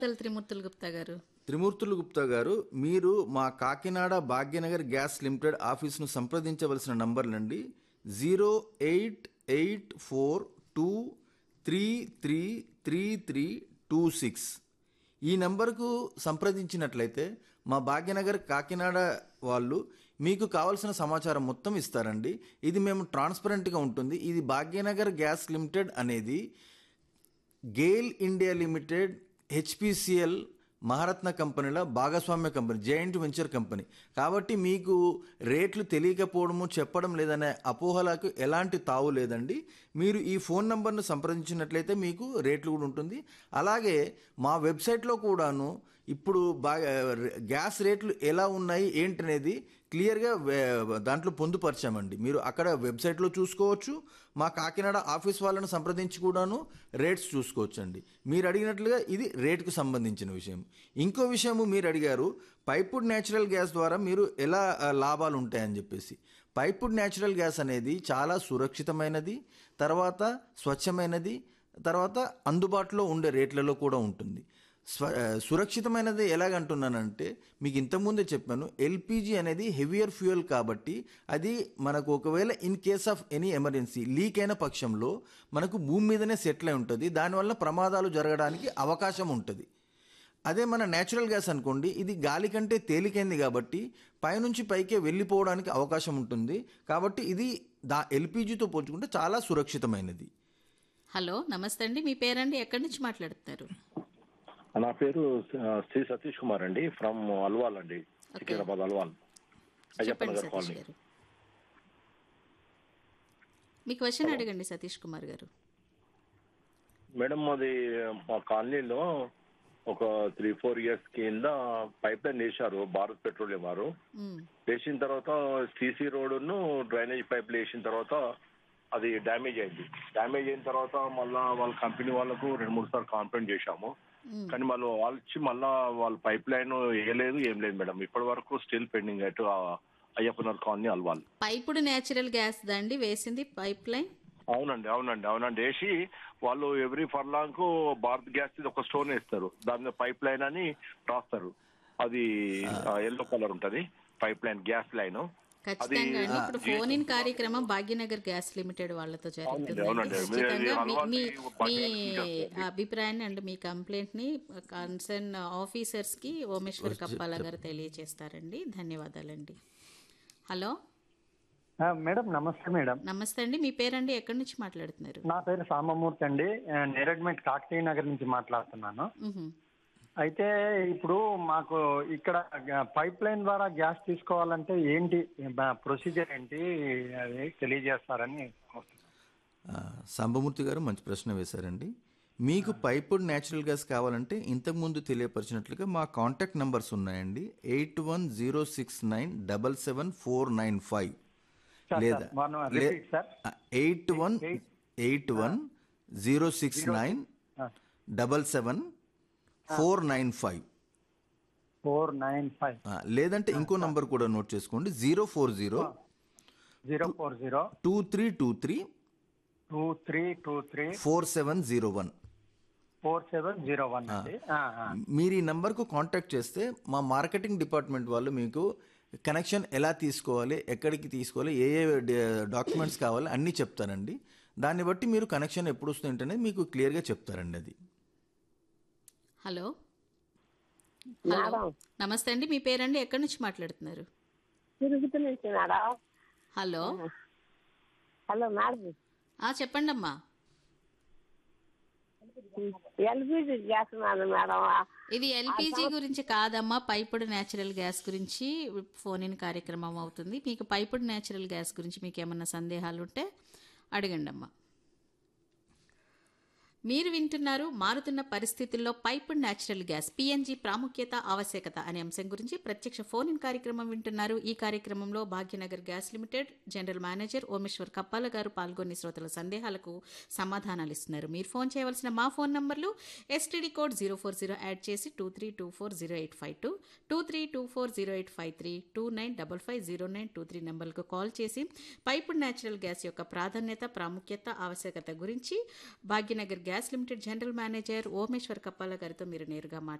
తెల త్రిమూర్తులు గుప్తా గారు త్రిమూర్తులు గుప్తా గారు మీరు మా కాకినాడ భాగ్యనగర్ గ్యాస్ లిమిటెడ్ ఆఫీస్ను సంప్రదించవలసిన నంబర్లండి zero eight eight four two three three three three two six ఈ నంబర్కు సంప్రదించినట్లయితే మా భాగ్యనగర్ కాకినాడ వాళ్ళు మీకు కావాల్సిన సమాచారం మొత్తం ఇస్తారండి ఇది మేము ట్రాన్స్పరెంట్గా ఉంటుంది ఇది భాగ్యనగర్ గ్యాస్ లిమిటెడ్ అనేది GAIL India limited HPCL Maharatna కంపెనీల భాగస్వామ్య కంపెనీ జైంట్ వెంచర్ కంపెనీ కాబట్టి మీకు రేట్లు తెలియకపోవడము చెప్పడం లేదనే అపోహలకు ఎలాంటి తావు లేదండి మీరు ఈ ఫోన్ నంబర్ను సంప్రదించినట్లయితే మీకు రేట్లు కూడా ఉంటుంది అలాగే మా వెబ్సైట్లో కూడాను ఇప్పుడు బాగా గ్యాస్ రేట్లు ఎలా ఉన్నాయి ఏంటనేది క్లియర్గా వే- దాంట్లో పొందుపరిచామండి మీరు అక్కడ వెబ్సైట్లో చూసుకోవచ్చు మా కాకినాడ ఆఫీస్ వాళ్ళని సంప్రదించి కూడాను రేట్స్ చూసుకోవచ్చండి మీరు అడిగినట్లుగా ఇది రేటుకు సంబంధించిన విషయం ఇంకో విషయము మీరు అడిగారు పైపుడ్ న్యాచురల్ గ్యాస్ ద్వారా మీరు ఎలా ఆ, లాభాలు ఉంటాయని చెప్పేసి పైపుడ్ న్యాచురల్ గ్యాస్ అనేది చాలా సురక్షితమైనది తర్వాత స్వచ్ఛమైనది తర్వాత అందుబాటులో ఉండే రేట్లలో కూడా ఉంటుంది స్వ ఆ, సురక్షితమైనది ఎలాగంటున్నానంటే మీకు ఇంతకుముందే చెప్పాను ఎల్పిజి అనేది హెవియర్ ఫ్యూయల్ కాబట్టి అది మనకు ఒకవేళ in case of any emergency leak అయిన పక్షంలో మనకు భూమి మీదనే సెటిల్ అయి ఉంటుంది దానివల్ల ప్రమాదాలు జరగడానికి అవకాశం ఉంటుంది అదే మన నేచురల్ గ్యాస్ అనుకోండి ఇది గాలి కంటే తేలికైంది కాబట్టి పైనుంచి పైకే వెళ్ళిపోవడానికి అవకాశం ఉంటుంది కాబట్టి ఇది దా ఎల్పిజితో పోల్చుకుంటే చాలా సురక్షితమైనది హలో నమస్తే అండి మీ పేరండి ఎక్కడి నుంచి మాట్లాడుతున్నారు నా పేరు ఆ, శ్రీ సతీష్ కుమార్ అండి ఫ్రమ్ అల్వాల్ అండి సికింద్రాబాద్ అల్వాల్ అయ్యప్ప చెప్పండి నగర్ సతీష్ కాలనీ గారు మీ క్వశ్చన్ అడగండి సతీష్ కుమార్ గారు మేడం అది మా కాలనీలో ఒక త్రీ ఫోర్ ఇయర్స్ కింద పైప్ లైన్ వేశారు భారత్ పెట్రోలియం వారు మ్, వేసిన తర్వాత సీసీ రోడ్డును డ్రైనేజ్ పైపులు వేసిన తర్వాత అది డ్యామేజ్ అయింది డ్యామేజ్ అయిన తర్వాత మళ్ళా వాళ్ళ కంపెనీ వాళ్ళకు రెండు మూడు సార్లు కంప్లైంట్ చేశాము మ్. కానీ వాళ్ళు వాళ్ళు వచ్చి మళ్ళా వాళ్ళ పైప్ లైన్ వేయలేదు ఏం లేదు మేడం ఇప్పటి వరకు స్టిల్ పెండింగ్ అటు Ayyappanagar colony Alwal piped natural gas దండి వేసింది పైప్ లైన్ అవునండి అవునండి అవునండి వేసి వాళ్ళు ఎవ్రీ ఫర్లాంగ్ కు భారత్ గ్యాస్ ఇది ఒక స్టోన్ వేస్తారు దాని మీద పైప్ లైన్ అని రాస్తారు అది ఎల్లో కలర్ ఉంటది పైప్ లైన్ గ్యాస్ లైన్ ఖచ్చితంగా అండి ఇప్పుడు ఫోన్ ఇన్ కార్యక్రమం భాగ్యనగర్ గ్యాస్ లిమిటెడ్ వాళ్ళతో జరుగుతుంది అవునండి. ఖచ్చితంగా మీ అలవాటు మీ భాగ్యనగర్ మీ నుంచి అభిప్రాయాన్ని అండ్ మీ కంప్లైంట్ ని కన్సర్న్ ఆఫీసర్స్ కి ఓమేశ్వర్ కప్పాల గారు తెలియజేస్తారండి ధన్యవాదాలండి హలో ఆ, మేడం నమస్తే మేడం నమస్తే అండి మీ పేరండి ఎక్కడి నుంచి మాట్లాడుతున్నారు నా పేరు సామమూర్తి అండి ఆ, నేరేడ్మెట్ కాకతీయ నగర్ నుంచి మాట్లాడుతున్నాను మ్హూ. అయితే ఇప్పుడు మాకు ఇక్కడ గ- పైప్ లైన్ ద్వారా గ్యాస్ తీసుకోవాలంటే ఏంటి బ- ప్రొసీజర్ ఏంటి అది తెలియజేస్తారని ఆ, సాంబమూర్తి గారు మంచి ప్రశ్న వేశారండి మీకు పైపుడ్ న్యాచురల్ గ్యాస్ కావాలంటే ఇంతకుముందు తెలియపరిచినట్లుగా మా కాంటాక్ట్ నంబర్స్ ఉన్నాయండి eight one zero six nine double seven four nine five sir, లేదా sir, one- repeat, sir. Eight one eight one zero six nine double seven four nine five four nine five లేదంటే ఇంకో number కూడా note చేసుకోండి zero four zero zero four zero two three two three two three two three four seven zero one four seven zero one అండి ఆ, ఆ. మీరు ఈ నంబర్కు కాంటాక్ట్ చేస్తే మా మార్కెటింగ్ డిపార్ట్మెంట్ వాళ్ళు మీకు కనెక్షన్ ఎలా తీసుకోవాలి ఎక్కడికి తీసుకోవాలి ఏ ఏ డాక్యుమెంట్స్ కావాలి అన్నీ చెప్తారండి దాన్ని బట్టి మీరు కనెక్షన్ ఎప్పుడు వస్తుంది అనేది మీకు క్లియర్గా చెప్తారండి అది హలో హలో నమస్తే అండి మీ పేరండి ఎక్కడి నుంచి మాట్లాడుతున్నారు తిరుగుతూ నుంచి మేడం హలో హలో మేడం ఆ చెప్పండి అమ్మా ఎల్పిజి గ్యాస్ మేడం మేడం ఇది ఎల్పిజి గురించి కాదమ్మా పైపుడు న్యాచురల్ గ్యాస్ గురించి ఫోన్ ఇన్ కార్యక్రమం అవుతుంది మీకు పైపుడు న్యాచురల్ గ్యాస్ గురించి మీకు ఏమన్నా సందేహాలు ఉంటే అడగండి అమ్మా మీరు వింటున్నారు మారుతున్న పరిస్థితుల్లో పైపుడ్ న్యాచురల్ గ్యాస్ పిఎన్జి ప్రాముఖ్యత ఆవశ్యకత అనే అంశం గురించి ప్రత్యక్ష ఫోన్ ఇన్ కార్యక్రమం వింటున్నారు ఈ కార్యక్రమంలో Bhagyanagar gas limited general manager Omeshwar Kappala గారు పాల్గొని శ్రోతల సందేహాలకు సమాధానాలు ఇస్తున్నారు మీరు ఫోన్ చేయవలసిన మా ఫోన్ నంబర్లు STD code zero four zero add చేసి two three two four zero eight five two two three two four zero eight five three two nine double five zero nine two three నెంబర్లకు call చేసి piped natural gas యొక్క ప్రాధాన్యత ప్రాముఖ్యత ఆవశ్యకత గురించి Bhagyanagar gas gas limited general manager Omeshwar Kappala గారితో మీరు నేరుగా మాట్లాడారు